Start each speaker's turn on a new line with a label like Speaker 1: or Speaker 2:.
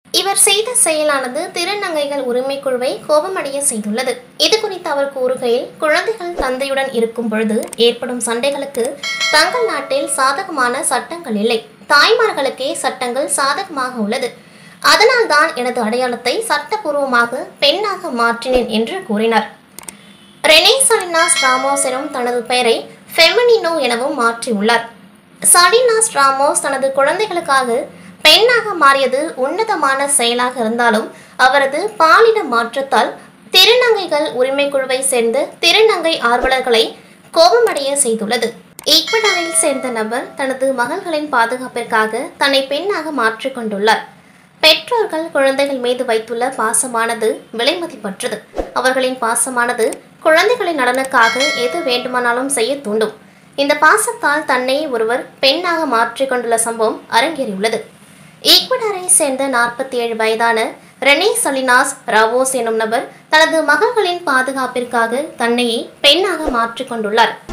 Speaker 1: இவர் செய்த செயலானது திருநங்கைகள் உரிமைக்குழுவை கோபமடைய செய்துள்ளது இது குறித்து அவர் கூறுகையில் குழந்தைகள் தந்தையுடன் இருக்கும் பொழுது ஏற்படும் சண்டைகளுக்கு தங்கள் நாட்டில் சாதகமான சட்டங்கள் இல்லை தாய்மார்களுக்கே சட்டங்கள் சாதகமாக உள்ளது அதனால்தான் எனது அடையாளத்தை சட்டபூர்வமாக பெண்ணாக மாற்றினேன் என்று கூறினார் ரெனே சலினாஸ் ராமோஸ் எனும் தனது பெயரை ஃபெமினினோ எனவும் மாற்றியுள்ளார் சலினாஸ் ராமோஸ் தனது குழந்தைகளுக்காக பெண்ணாக மாறியது உன்னதமான செயலாக இருந்தாலும் அவரது பாலின மாற்றத்தால் திருநங்கைகள் உரிமைக்குழுவை சேர்ந்த திருநங்கை ஆர்வலர்களை கோபமடைய செய்துள்ளது ஈக்வடாரில் சேர்ந்த நபர் தனது மகள்களின் பாதுகாப்பிற்காக தன்னை பெண்ணாக மாற்றிக்கொண்டுள்ளார் பெற்றோர்கள் குழந்தைகள் மீது வைத்துள்ள பாசமானது விலைமதிப்பற்றது அவர்களின் பாசமானது குழந்தைகளின் நலனுக்காக எது வேண்டுமானாலும் செய்ய தூண்டும் இந்த பாசத்தால் தன்னை ஒருவர் பெண்ணாக மாற்றிக்கொண்டுள்ள சம்பவம் அரங்கேறியுள்ளது ஈக்வடாரை சேர்ந்த நாற்பத்தி ஏழு வயதான ரெனே சலினாஸ் ராவோஸ் எனும் நபர் தனது மகள்களின் பாதுகாப்பிற்காக தன்னையே பெண்ணாக மாற்றிக்கொண்டுள்ளார்